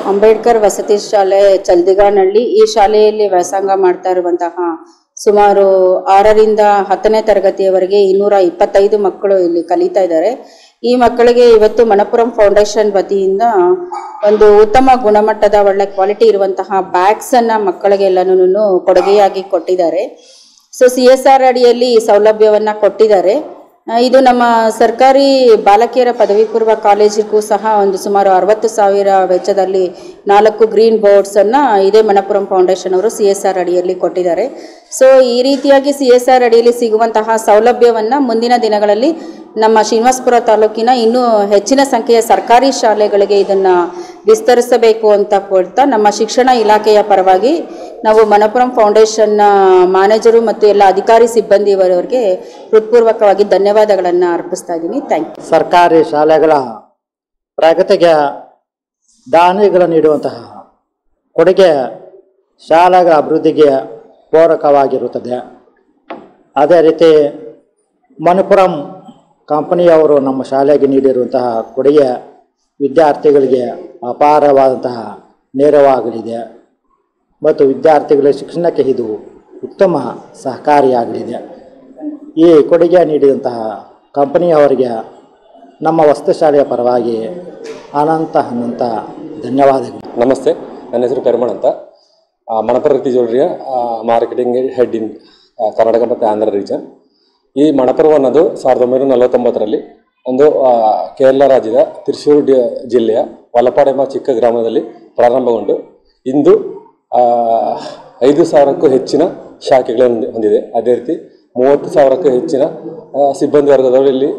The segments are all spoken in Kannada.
ಅಂಬೇಡ್ಕರ್ ವಸತಿ ಶಾಲೆ ಚಲ್ದಿಗಾನಹಳ್ಳಿ ಈ ಶಾಲೆಯಲ್ಲಿ ವ್ಯಾಸಂಗ ಮಾಡ್ತಾ ಇರುವಂತಹ ಸುಮಾರು ಆರರಿಂದ ಹತ್ತನೇ ತರಗತಿಯವರೆಗೆ ಇನ್ನೂರ ಇಪ್ಪತ್ತೈದು ಮಕ್ಕಳು ಇಲ್ಲಿ ಕಲಿತಾ ಇದ್ದಾರೆ ಈ ಮಕ್ಕಳಿಗೆ ಇವತ್ತು ಮಣಪುರಂ ಫೌಂಡೇಶನ್ ವತಿಯಿಂದ ಒಂದು ಉತ್ತಮ ಗುಣಮಟ್ಟದ ಒಳ್ಳೆ ಕ್ವಾಲಿಟಿ ಇರುವಂತಹ ಬ್ಯಾಗ್ಸ್ ಅನ್ನ ಮಕ್ಕಳಿಗೆಲ್ಲನೂ ಕೊಡುಗೆಯಾಗಿ ಕೊಟ್ಟಿದ್ದಾರೆ ಸೊ ಸಿ ಎಸ್ ಆರ್ ಅಡಿಯಲ್ಲಿ ಈ ಸೌಲಭ್ಯವನ್ನ ಕೊಟ್ಟಿದ್ದಾರೆ ಆ, ಇದು ನಮ್ಮ ಸರ್ಕಾರಿ ಬಾಲಕಿಯರ ಪದವಿ ಪೂರ್ವ ಕಾಲೇಜಿಗೂ ಸಹ ಒಂದು ಸುಮಾರು ಅರವತ್ತು ಸಾವಿರ ವೆಚ್ಚದಲ್ಲಿ ನಾಲ್ಕು ಗ್ರೀನ್ ಬೋರ್ಡ್ಸ್ ಅನ್ನ ಇದೇ ಮಣಪುರಂ ಫೌಂಡೇಶನ್ ಅವರು ಸಿ ಎಸ್ ಆರ್ ಅಡಿಯಲ್ಲಿ ಕೊಟ್ಟಿದ್ದಾರೆ ಸೊ ಈ ರೀತಿಯಾಗಿ ಸಿ ಎಸ್ ಆರ್ ಅಡಿಯಲ್ಲಿ ಸಿಗುವಂತಹ ಸೌಲಭ್ಯವನ್ನ ಮುಂದಿನ ದಿನಗಳಲ್ಲಿ ನಮ್ಮ ಶ್ರೀನಿವಾಸಪುರ ತಾಲೂಕಿನ ಇನ್ನೂ ಹೆಚ್ಚಿನ ಸಂಖ್ಯೆಯ ಸರ್ಕಾರಿ ಶಾಲೆಗಳಿಗೆ ಇದನ್ನ ವಿಸ್ತರಿಸಬೇಕು ಅಂತ ಕೊಡ್ತಾ ನಮ್ಮ ಶಿಕ್ಷಣ ಇಲಾಖೆಯ ಪರವಾಗಿ ನಾವು ಮಣಪುರಂ ಫೌಂಡೇಶನ್ನ ಮ್ಯಾನೇಜರು ಮತ್ತು ಎಲ್ಲ ಅಧಿಕಾರಿ ಸಿಬ್ಬಂದಿಯವರಿಗೆ ಹೃತ್ಪೂರ್ವಕವಾಗಿ ಧನ್ಯವಾದಗಳನ್ನು ಅರ್ಪಿಸ್ತಾ ಇದ್ದೀನಿ ಥ್ಯಾಂಕ್ ಯು ಸರ್ಕಾರಿ ಶಾಲೆಗಳ ಪ್ರಗತಿಗೆ ದಾನಿಗಳು ನೀಡುವಂತಹ ಕೊಡುಗೆ ಶಾಲೆಗಳ ಅಭಿವೃದ್ಧಿಗೆ ಪೂರಕವಾಗಿರುತ್ತದೆ ಅದೇ ರೀತಿ ಮಣಪುರಂ ಕಂಪನಿಯವರು ನಮ್ಮ ಶಾಲೆಗೆ ನೀಡಿರುವಂತಹ ಕೊಡುಗೆ ವಿದ್ಯಾರ್ಥಿಗಳಿಗೆ ಅಪಾರವಾದಂತಹ ನೆರವಾಗಲಿದೆ ಮತ್ತು ವಿದ್ಯಾರ್ಥಿಗಳ ಶಿಕ್ಷಣಕ್ಕೆ ಇದು ಉತ್ತಮ ಸಹಕಾರಿಯಾಗಲಿದೆ ಈ ಕೊಡುಗೆ ನೀಡಿದಂತಹ ಕಂಪನಿಯವರಿಗೆ ನಮ್ಮ ವಸತಿ ಶಾಲೆಯ ಪರವಾಗಿ ಅನಂತ ಅನಂತ ಧನ್ಯವಾದಗಳು ನಮಸ್ತೆ ನನ್ನ ಹೆಸರು ಪೆರ್ಮಣ್ ಅಂತ ಆ, ಮಣಪುರ ರೀತಿ ಜ್ಯುವೆಲ್ರಿಯ ಮಾರ್ಕೆಟಿಂಗ್ ಹೆಡ್ ಇನ್ ಆ, ಕರ್ನಾಟಕ ಮತ್ತು ಆಂಧ್ರ ರೀಜನ್ ಈ ಮಣಪುರ ಅನ್ನೋದು ಸಾವಿರದ ಒಂಬೈನೂರ ನಲವತ್ತೊಂಬತ್ತರಲ್ಲಿ ಒಂದು ಆ, ಕೇರಳ ರಾಜ್ಯದ ತ್ರಿಶೂರು ಡಿ ಜಿಲ್ಲೆಯ ವಲಪಾಡ್ ಎಂಬ ಚಿಕ್ಕ ಗ್ರಾಮದಲ್ಲಿ ಪ್ರಾರಂಭಗೊಂಡು ಇಂದು ಆ, ಐದು ಸಾವಿರಕ್ಕೂ ಹೆಚ್ಚಿನ ಶಾಖೆಗಳನ್ನು ಹೊಂದಿ- ಹೊಂದಿದೆ ಅದೇ ರೀತಿ ಮೂವತ್ತು ಸಾವಿರಕ್ಕೂ ಹೆಚ್ಚಿನ ಆ, ಸಿಬ್ಬಂದಿ ವರ್ಗದವರು ಇಲ್ಲಿ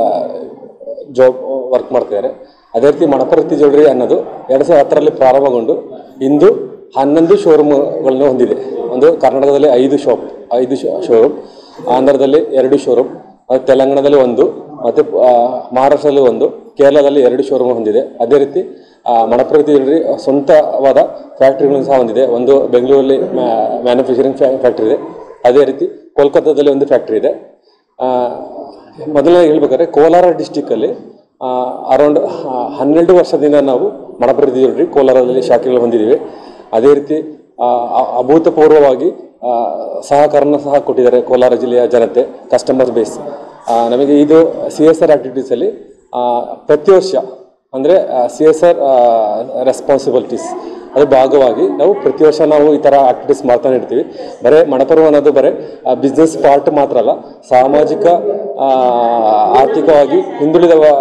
ಜಾಬ್ ವರ್ಕ್ ಮಾಡ್ತಿದ್ದಾರೆ ಅದೇ ರೀತಿ ಮಣಪರತಿ ಜ್ಯುವೆಲ್ರಿ ಅನ್ನೋದು ಎರಡು ಸಾವಿರದ ಹತ್ತರಲ್ಲಿ ಪ್ರಾರಂಭಗೊಂಡು ಇಂದು ಹನ್ನೊಂದು ಶೋರೂಮ್ಗಳನ್ನು ಹೊಂದಿದೆ ಒಂದು ಕರ್ನಾಟಕದಲ್ಲಿ ಐದು ಶಾಪ್ ಐದು ಶೋರೂಮ್ ಆಂಧ್ರದಲ್ಲಿ ಎರಡು ಶೋರೂಮ್ ಮತ್ತು ತೆಲಂಗಾಣದಲ್ಲಿ ಒಂದು ಮತ್ತು ಆ, ಮಹಾರಾಷ್ಟ್ರದಲ್ಲಿ ಒಂದು ಕೇರಳದಲ್ಲಿ ಎರಡು ಶೋರೂಮ್ ಹೊಂದಿದೆ ಅದೇ ರೀತಿ ಆ, ಮಣಪರತಿ ಜ್ಯುವೆಲ್ರಿ ಸ್ವಂತವಾದ ಫ್ಯಾಕ್ಟ್ರಿಗಳನ್ನು ಸಹ ಹೊಂದಿದೆ ಒಂದು ಬೆಂಗಳೂರಲ್ಲಿ ಮ್ಯಾನುಫ್ಯಾಕ್ಚರಿಂಗ್ ಫ್ಯಾಕ್ಟ್ರಿ ಇದೆ ಅದೇ ರೀತಿ ಕೋಲ್ಕತ್ತಾದಲ್ಲಿ ಒಂದು ಫ್ಯಾಕ್ಟ್ರಿ ಇದೆ ಆ, ಮೊದಲನೇ ಹೇಳ್ಬೇಕಾದ್ರೆ ಕೋಲಾರ ಡಿಸ್ಟಿಕ್ಕಲ್ಲಿ ಅರೌಂಡ್ ಹನ್ನೆರಡು ವರ್ಷದಿಂದ ನಾವು ಮಣಪ್ರತಿ ಜ್ಯುವೆಲ್ರಿ ಕೋಲಾರದಲ್ಲಿ ಶಾಖೆಗಳು ಹೊಂದಿದ್ದೀವಿ ಅದೇ ರೀತಿ ಆ, ಅ- ಅಭೂತಪೂರ್ವವಾಗಿ ಆ, ಸಹಕಾರನ ಸಹ ಕೊಟ್ಟಿದ್ದಾರೆ ಕೋಲಾರ ಜಿಲ್ಲೆಯ ಜನತೆ ಕಸ್ಟಮರ್ ಬೇಸ್ ನಮಗೆ ಇದು ಸಿ ಎಸ್ ಆರ್ ಆ್ಯಕ್ಟಿವಿಟೀಸಲ್ಲಿ ಪ್ರತಿ ವರ್ಷ ಅಂದರೆ ಸಿ ಎಸ್ ಆರ್ ರೆಸ್ಪಾನ್ಸಿಬಿಲಿಟೀಸ್ ಅದ್ರ ಭಾಗವಾಗಿ ನಾವು ಪ್ರತಿ ವರ್ಷ ನಾವು ಈ ಥರ ಆಕ್ಟಿವಿಟೀಸ್ ಮಾಡ್ತಾನೆ ಇರ್ತೀವಿ ಬರೀ ಮಣಪರ್ವ ಅನ್ನೋದು ಬರೀ ಬಿಸ್ನೆಸ್ ಪಾರ್ಟ್ ಮಾತ್ರ ಅಲ್ಲ ಸಾಮಾಜಿಕ ಆ, ಆರ್ಥಿಕವಾಗಿ ಹಿಂದುಳಿದ ವ-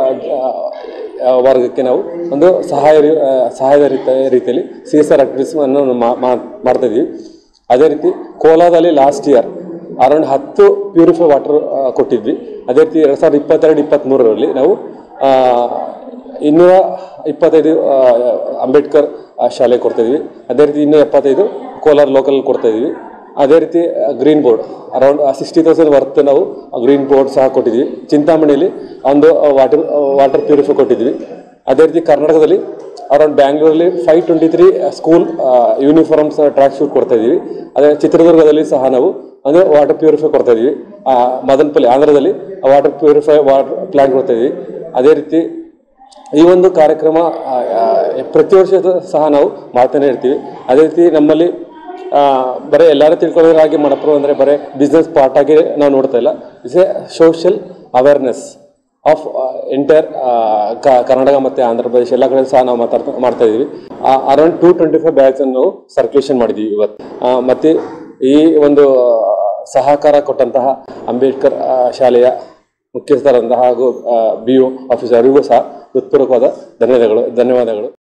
ಆ, ವರ್ಗಕ್ಕೆ ನಾವು ಒಂದು ಸಹಾಯ ರೀ- ಆ, ಸಹಾಯದ ರೀತ ರೀತಿಯಲ್ಲಿ ಸಿ ಎಸ್ ಆರ್ ಆಕ್ಟಿವಿಟೀಸ್ ಅನ್ನು ಮಾ- ಮಾ- ಮಾಡ್ತಾ ಇದೀವಿ ಅದೇ ರೀತಿ ಕೋಲಾದಲ್ಲಿ ಲಾಸ್ಟ್ ಇಯರ್ ಅರೌಂಡ್ ಹತ್ತು ಪ್ಯೂರಿಫೈ ವಾಟರ್ ಕೊಟ್ಟಿದ್ವಿ ಅದೇ ರೀತಿ ಎರಡು ಸಾವಿರದ ಇಪ್ಪತ್ತೆರಡು ಇಪ್ಪತ್ತ್ಮೂರರಲ್ಲಿ ನಾವು ಆ, ಇನ್ನೂರ ಇಪ್ಪತ್ತೈದು ಆ, ಅಂಬೇಡ್ಕರ್ ಆ, ಶಾಲೆ ಕೊಡ್ತಾಯಿದ್ವಿ ಅದೇ ರೀತಿ ಇನ್ನೂ ಎಪ್ಪತ್ತೈದು ಕೋಲಾರ ಲೋಕಲ್ ಕೊಡ್ತಾಯಿದ್ವಿ ಅದೇ ರೀತಿ green board around sixty thousand worth ನಾವು ಗ್ರೀನ್ ಬೋರ್ಡ್ ಸಹ ಕೊಟ್ಟಿದ್ವಿ ಚಿಂತಾಮಣಿಯಲ್ಲಿ ಒಂದು ವಾಟರ್ ವಾಟರ್ ಪ್ಯೂರಿಫೈ ಕೊಟ್ಟಿದ್ವಿ ಅದೇ ರೀತಿ ಕರ್ನಾಟಕದಲ್ಲಿ ಅರೌಂಡ್ ಬ್ಯಾಂಗ್ಳೂರಲ್ಲಿ five twenty three school uniforms tracksuit ಕೊಡ್ತಾ ಇದೀವಿ ಅದೇ ಚಿತ್ರದುರ್ಗದಲ್ಲಿ ಸಹ ನಾವು ಅಂದರೆ ವಾಟರ್ ಪ್ಯೂರಿಫೈ ಕೊಡ್ತಾ ಇದೀವಿ ಆ, ಮದನಪಲ್ಲಿ ಆಂಧ್ರದಲ್ಲಿ ವಾಟರ್ ಪ್ಯೂರಿಫೈ ವಾಟರ್ ಪ್ಲಾಂಟ್ ಕೊಡ್ತಾ ಇದೀವಿ ಅದೇ ರೀತಿ ಈ ಒಂದು ಕಾರ್ಯಕ್ರಮ ಆ, ಆ, ಪ್ರತಿ ವರ್ಷ ಸಹ ನಾವು ಮಾಡ್ತಾನೆ ಇರ್ತೀವಿ ಅದೇ ರೀತಿ ನಮ್ಮಲ್ಲಿ ಆ, ಬರೀ ಎಲ್ಲರೂ ತಿಳ್ಕೊಳ್ಳೋದ್ರ ಹಾಗೆ ಮಣಪುರ ಅಂದರೆ ಬರೀ ಬಿಸ್ನೆಸ್ ಪಾರ್ಟ್ ಆಗಿ ನಾವು ನೋಡ್ತಾ ಇಲ್ಲ it's a social awareness of entire Karnataka ಮತ್ತು ಆಂಧ್ರ ಪ್ರದೇಶ ಎಲ್ಲ ಕಡೆ ಸಹ ನಾವು ಮಾತಾಡ್ತಾ ಮಾಡ್ತಾ ಇದ್ದೀವಿ ಅರೌಂಡ್ ಟೂ ಟ್ವೆಂಟಿ ಫೈವ್ ಬ್ಯಾಗ್ಸನ್ನು ನಾವು ಸರ್ಕ್ಯುಲೇಷನ್ ಮಾಡಿದ್ದೀವಿ ಇವತ್ತು ಆ, ಮತ್ತು ಈ ಒಂದು ಸಹಕಾರ ಕೊಟ್ಟಂತಹ ಅಂಬೇಡ್ಕರ್ ಆ, ಶಾಲೆಯ ಮುಖ್ಯಸ್ಥರಂತಹ ಹಾಗೂ ಬಿ ಒ ಆಫೀಸರ್ ಅವರಿಗೂ ಸಹ ಹೃತ್ಪೂರ್ವಕವಾದ ಧನ್ಯವಾದಗಳು ಧನ್ಯವಾದಗಳು